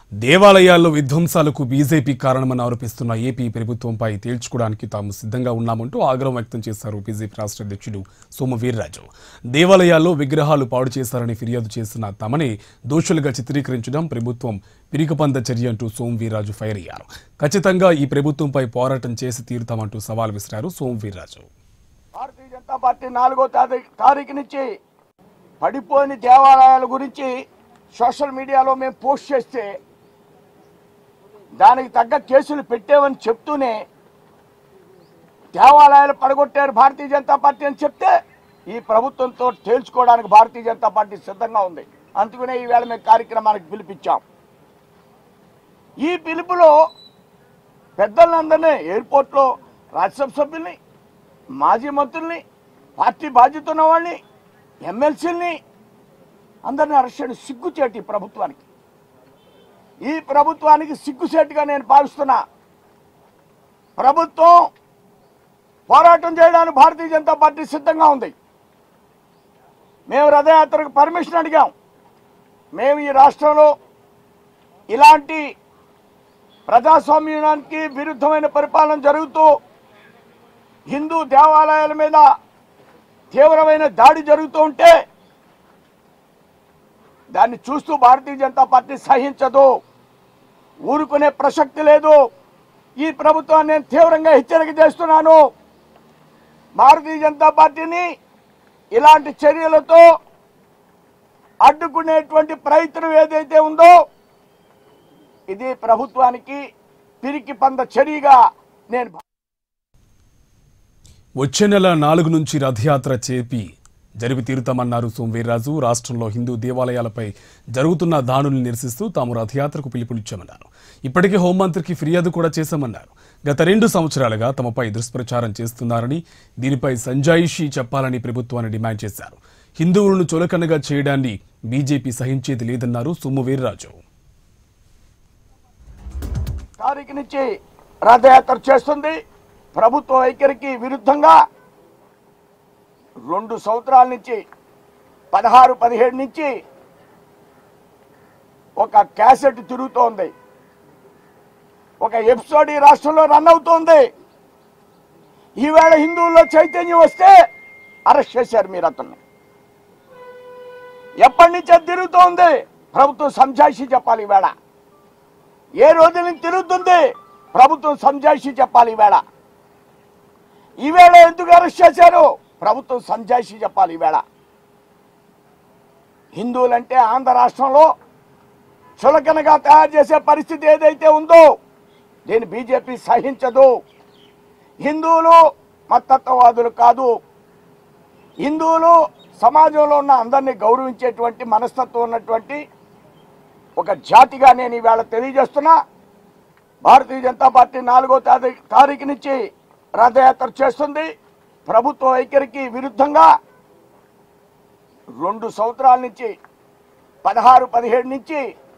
దేవాలయాల్లో విధ్వంసాలకు బీజేపీ కారణమని ఆరోపిస్తున్న ఏపీ ప్రభుత్వంపై తేల్చుకోవడానికి తాము సిద్ధంగా ఉన్నామంటూ ఆగ్రహం వ్యక్తం చేశారు బీజేపీ రాష్ట్ర అధ్యక్షుడు సోము వీర్రాజు దేవాలయాల్లో విగ్రహాలు పాడు చేశారని ఫిర్యాదు చేసిన తమనే దోషులుగా చిత్రీకరించడం ప్రభుత్వం పిరికపంద చర్య అంటూ సోము వీర్రాజు ఫైర్ అయ్యారు ఖచ్చితంగా ఈ ప్రభుత్వంపై పోరాటం చేసి తీరుతామంటూ సవాల్ విసిరారు సోము వీర్రాజు భారతీయ జనతా పార్టీ నాలుగో తారీఖు తారీఖు నుంచి పడిపోయిన దేవాలయాల గురించి సోషల్ మీడియాలో మేము పోస్ట్ చేస్తే దానికి తగ్గ కేసులు పెట్టామని చెప్తూనే దేవాలయాలు పడగొట్టారు భారతీయ జనతా పార్టీ అని చెప్తే ఈ ప్రభుత్వంతో తేల్చుకోవడానికి భారతీయ జనతా పార్టీ సిద్ధంగా ఉంది అందుకనే ఈవేళ మేము కార్యక్రమానికి పిలిపించాం ఈ పిలుపులో పెద్దలందరినీ ఎయిర్పోర్ట్లో రాజ్యసభ సభ్యుల్ని మాజీ మంత్రుల్ని పార్టీ బాధ్యత ఉన్న వాళ్ళని ఎమ్మెల్సీలని అందరిని అరెస్ట్ చేయడం సిగ్గుచేటి ఈ ప్రభుత్వానికి ఈ ప్రభుత్వానికి సిగ్గుచేటుగా నేను భావిస్తున్నా ప్రభుత్వం పోరాటం చేయడానికి భారతీయ జనతా పార్టీ సిద్ధంగా ఉంది మేము రథయాత్రకు పర్మిషన్ అడిగాం మేము ఈ రాష్ట్రంలో ఇలాంటి ప్రజాస్వామ్యానికి విరుద్ధమైన పరిపాలన జరుగుతూ హిందూ దేవాలయాల మీద తీవ్రమైన దాడి జరుగుతూ ఉంటే దాన్ని చూస్తూ భారతీయ జనతా పార్టీ సహించదు ఊరుకునే ప్రసక్తి లేదు ఈ ప్రభుత్వాన్ని నేను తీవ్రంగా హెచ్చరిక చేస్తున్నాను భారతీయ జనతా పార్టీని ఇలాంటి చర్యలతో అడ్డుకునేటువంటి ప్రయత్నం ఏదైతే ఉందో ఇది ప్రభుత్వానికి పిరికి పంద చర్యగా నేను భా- వచ్చే నెల నాలుగు నుంచి రథయాత్ర చేపి జరిపి తీరుతామన్నారు సోమవీర్రాజు రాష్ట్రంలో హిందూ దేవాలయాలపై జరుగుతున్న దాడుల్ని నిరసిస్తూ తాము రథయాత్రకు పిలుపునిచ్చామన్నారు ఇప్పటికే హోంమంత్రికి ఫిర్యాదు కూడా చేశామన్నారు గత రెండు సంవత్సరాలుగా తమపై దుష్ప్రచారం చేస్తున్నారని దీనిపై సంజాయిషీ చెప్పాలని ప్రభుత్వాన్ని డిమాండ్ చేశారు హిందువులను చులకనగా చేయడాన్ని బీజేపీ సహించేది లేదన్నారు సొమ్ము వీర్రాజు తారీఖు నుంచి రథయాత్ర చేస్తుంది ప్రభుత్వ వైఖరికి విరుద్ధంగా రెండు సంవత్సరాల నుంచి పదహారు పదిహేడు నుంచి ఒక క్యాసెట్ తిరుగుతోంది ఒక ఎపిసోడ్ ఈ రాష్ట్రంలో రన్ అవుతోంది ఈవేళ హిందువుల్లో చైతన్యం వస్తే అరెస్ట్ చేశారు మీరు అతన్ని ఎప్పటి నుంచి అది తిరుగుతోంది ప్రభుత్వం సంజాయిషి చెప్పాలి ఈవేళ ఏ రోజు నుంచి తిరుగుతుంది ప్రభుత్వం సంజాయిషి చెప్పాలి ఈవేళ ఈవేళ ఎందుకు అరెస్ట్ చేశారు ప్రభుత్వం సంజాయిషి చెప్పాలి ఈవేళ హిందువులంటే ఆంధ్ర రాష్ట్రంలో చులకనగా తయారు చేసే పరిస్థితి ఏదైతే ఉందో దీన్ని బీజేపీ సహించదు హిందువులు మతత్వవాదులు కాదు హిందువులు సమాజంలో ఉన్న అందరినీ గౌరవించేటువంటి మనస్తత్వం ఉన్నటువంటి ఒక జాతిగా నేను ఈవేళ తెలియజేస్తున్నా భారతీయ జనతా పార్టీ నాలుగో తారీఖు తారీఖు నుంచి రథయాత్ర చేస్తుంది ప్రభుత్వ వైఖరికి విరుద్ధంగా రెండు సంవత్సరాల నుంచి పదహారు పదిహేడు నుంచి